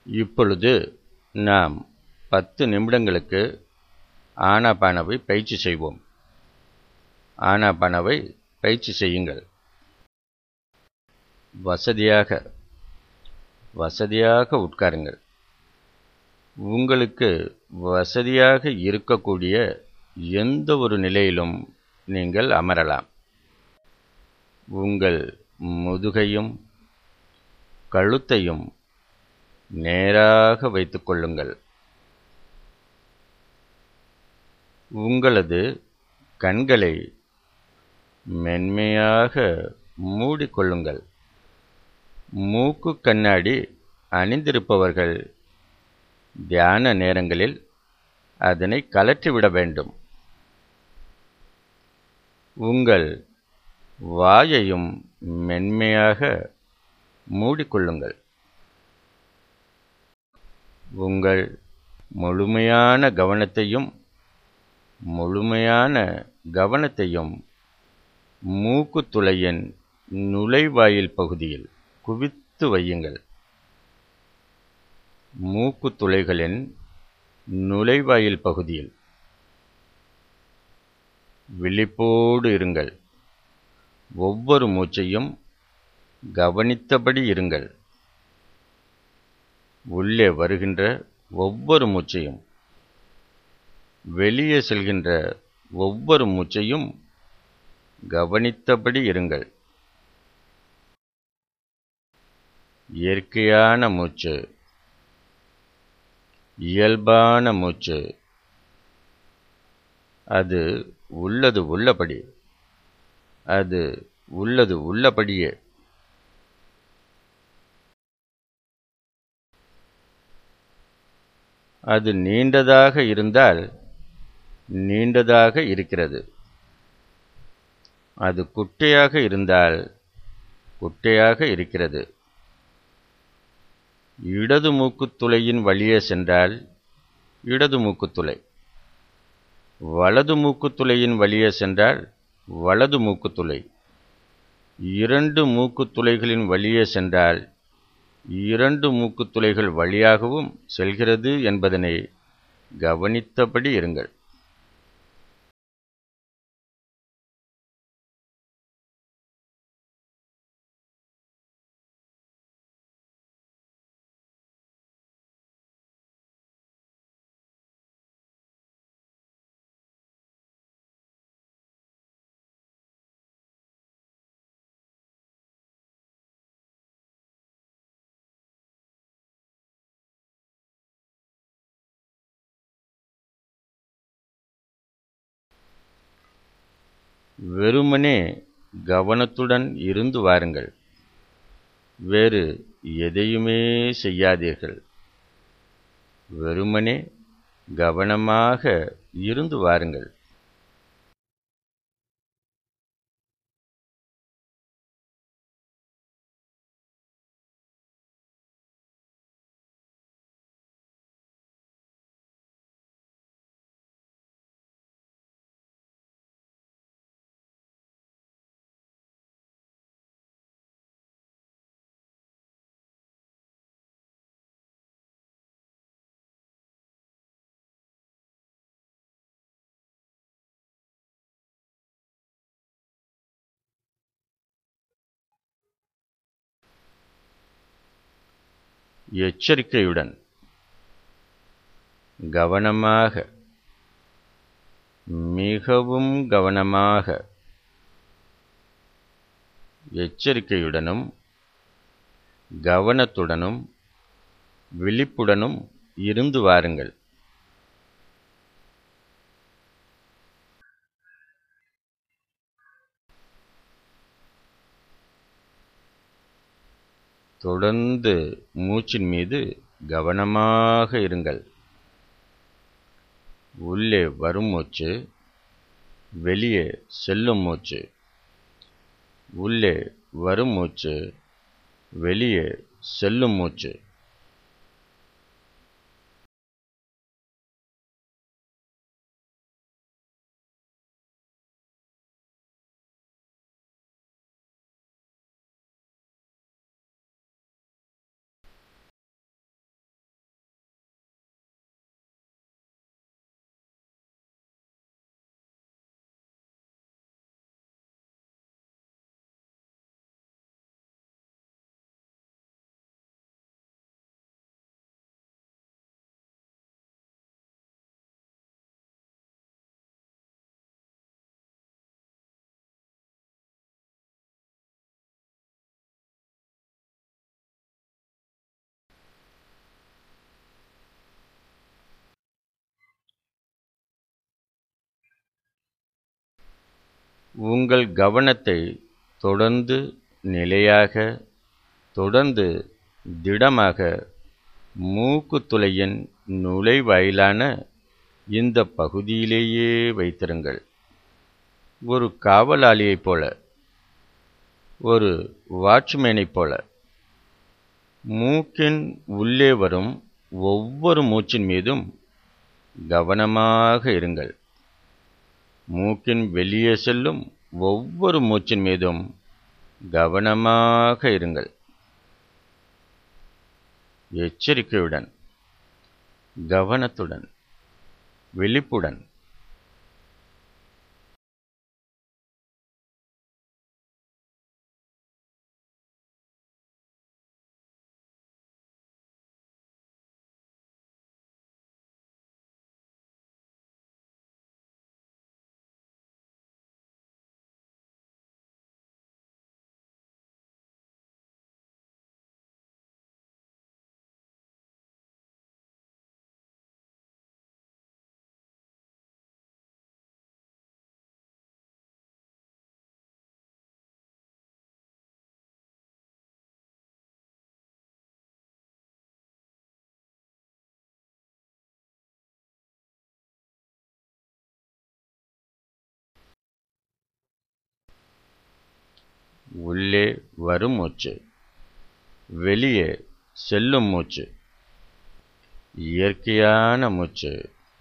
இப்பொழுது நாம் பத்து நிமிடங்களுக்கு ஆனாபானாவை பயிற்சி செய்வோம் ஆனாபானாவை பயிற்சி செய்யுங்கள் வசதியாக வசதியாக உட்காருங்கள் உங்களுக்கு வசதியாக இருக்கக்கூடிய எந்த ஒரு நிலையிலும் நீங்கள் அமரலாம் உங்கள் முதுகையும் கழுத்தையும் நேராக வைத்துக் கொள்ளுங்கள் உங்களது கண்களை மென்மையாக மூடிக்கொள்ளுங்கள் மூக்கு கண்ணாடி அணிந்திருப்பவர்கள் தியான நேரங்களில் அதனை கலற்றிவிட வேண்டும் உங்கள் வாயையும் மென்மையாக மூடிக்கொள்ளுங்கள் உங்கள் முழுமையான கவனத்தையும் முழுமையான கவனத்தையும் மூக்குத்துளையின் நுழைவாயில் பகுதியில் குவித்து வையுங்கள் மூக்குத்துளைகளின் நுழைவாயில் பகுதியில் விழிப்போடு இருங்கள் ஒவ்வொரு மூச்சையும் கவனித்தபடி இருங்கள் உள்ளே வருகின்ற ஒவ்வொரு மூச்சையும் வெளியே செல்கின்ற ஒவ்வொரு மூச்சையும் கவனித்தபடி இருங்கள் இயற்கையான மூச்சு இயல்பான மூச்சு அது உள்ளது உள்ளபடி அது உள்ளது உள்ளபடியே அது நீண்டதாக இருந்தால் நீண்டதாக இருக்கிறது அது குட்டையாக இருந்தால் குட்டையாக இருக்கிறது இடது மூக்குத்துளையின் வழியே சென்றால் இடது மூக்குத்துளை வலது மூக்குத்துளையின் வழியே சென்றால் வலது மூக்குத்துளை இரண்டு மூக்குத்துளைகளின் வழியே சென்றால் இரண்டு மூக்குத்துளைகள் வழியாகவும் செல்கிறது என்பதனை கவனித்தபடி இருங்கள் வெறுமனே கவனத்துடன் இருந்து வாருங்கள் வேறு எதையுமே செய்யாதீர்கள் வெறுமனே கவனமாக இருந்து வாருங்கள் எச்சரிக்கையுடன் கவனமாக மிகவும் கவனமாக எச்சரிக்கையுடனும் கவனத்துடனும் விழிப்புடனும் இருந்து வாருங்கள் தொடர்ந்து மூச்சின் மீது கவனமாக இருங்கள் உள்ளே வரும் மூச்சு வெளியே செல்லும் மூச்சு உள்ளே வரும் மூச்சு வெளியே செல்லும் மூச்சு உங்கள் கவனத்தை தொடர்ந்து நிலையாக தொடர்ந்து திடமாக மூக்குத்துளையின் நுழைவாயிலான இந்த பகுதியிலேயே வைத்திருங்கள் ஒரு காவலாளியைப் போல ஒரு வாட்ச்மேனைப் போல மூக்கின் உள்ளே வரும் ஒவ்வொரு மூச்சின் மீதும் கவனமாக இருங்கள் மூக்கின் வெளியே செல்லும் ஒவ்வொரு மூச்சின் மீதும் கவனமாக இருங்கள் எச்சரிக்கையுடன் கவனத்துடன் விழிப்புடன் உள்ளே வரும் மூச்சு வெளியே செல்லும் மூச்சு இயற்கையான மூச்சு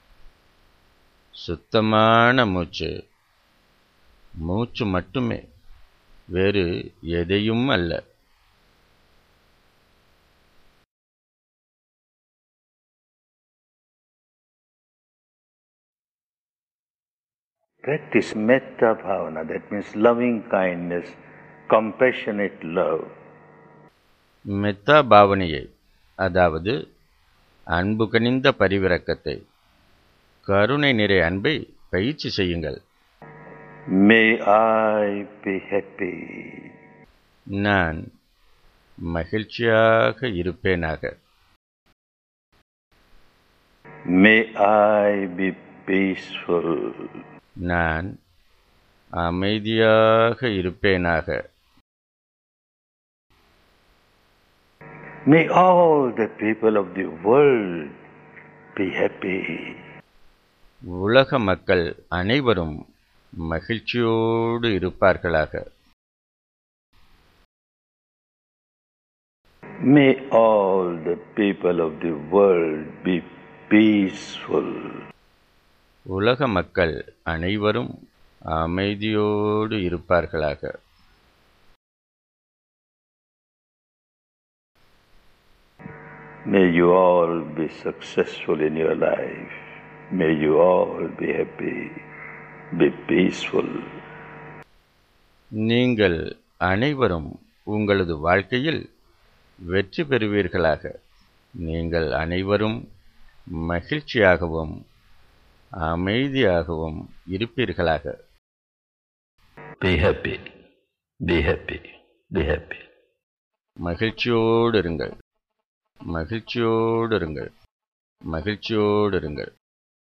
சுத்தமான மூச்சு மூச்சு மட்டுமே வேறு எதையும் அல்ல Practice metta bhavana, that means loving kindness, compassionate love. மெத்தா பாவனையை அதாவது அன்பு கனிந்த பரிவிரக்கத்தை கருணை நிறை அன்பை பயிற்சி செய்யுங்கள் May I be happy. நான் மகிழ்ச்சியாக இருப்பேனாக May I be peaceful. நான் அமைதியாக இருப்பேனாக May all the people of the world be happy. உலக மக்கள் அனைவரும் மகிழ்ச்சியோடு இருப்பார்களாக May all the people of the world be peaceful. உலக மக்கள் அனைவரும் அமைதியோடு இருப்பார்களாக May you all be successful in your life. May you all be happy, be peaceful. நீங்கள் அனைவரும் உங்களது வாழ்க்கையில் வெற்றி பெறுவீர்களாக நீங்கள் அனைவரும் மகிழ்ச்சியாகவும் அமைதியாகவும் இருப்பீர்களாக Be happy, be happy, be happy. மகிழ்ச்சியோடு இருங்கள் மகிழ்ச்சியோடு இருங்கள் மகிழ்ச்சியோடு இருங்கள்